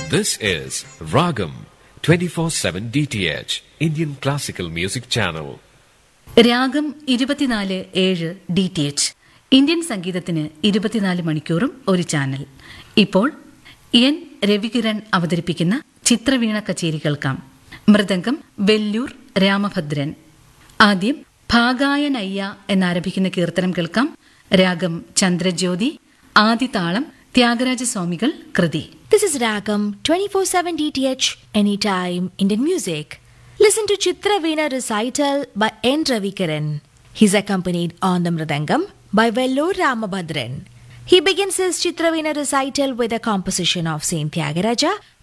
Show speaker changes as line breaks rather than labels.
This is Ragam 24/7 DTH Indian Classical Music Channel.
രാഗം ഇരുപത്തിനാല് ഏഴ് ഡി ടി എച്ച് ഇന്ത്യൻ സംഗീതത്തിന് ഇരുപത്തിനാല് മണിക്കൂറും ഒരു ചാനൽ ഇപ്പോൾ എൻ രവികിരൺ അവതരിപ്പിക്കുന്ന ചിത്രവീണ കച്ചേരി കേൾക്കാം മൃദംഗം വെല്ലൂർ രാമഭദ്രൻ ആദ്യം ഭാഗായനയ്യ എന്നാരംഭിക്കുന്ന കീർത്തനം കേൾക്കാം രാഗം ചന്ദ്രജ്യോതി ആദിതാളം ത്യാഗരാജസ്വാമികൾ കൃതി
This is Ragam 24/7 DTH anytime Indian music. Listen to Chitra Veena recital by N Ravikaran. He's accompanied on the mridangam by Vellur Ramabhadran. He begins his Chitra Veena recital with a composition of Saint Tyagaraja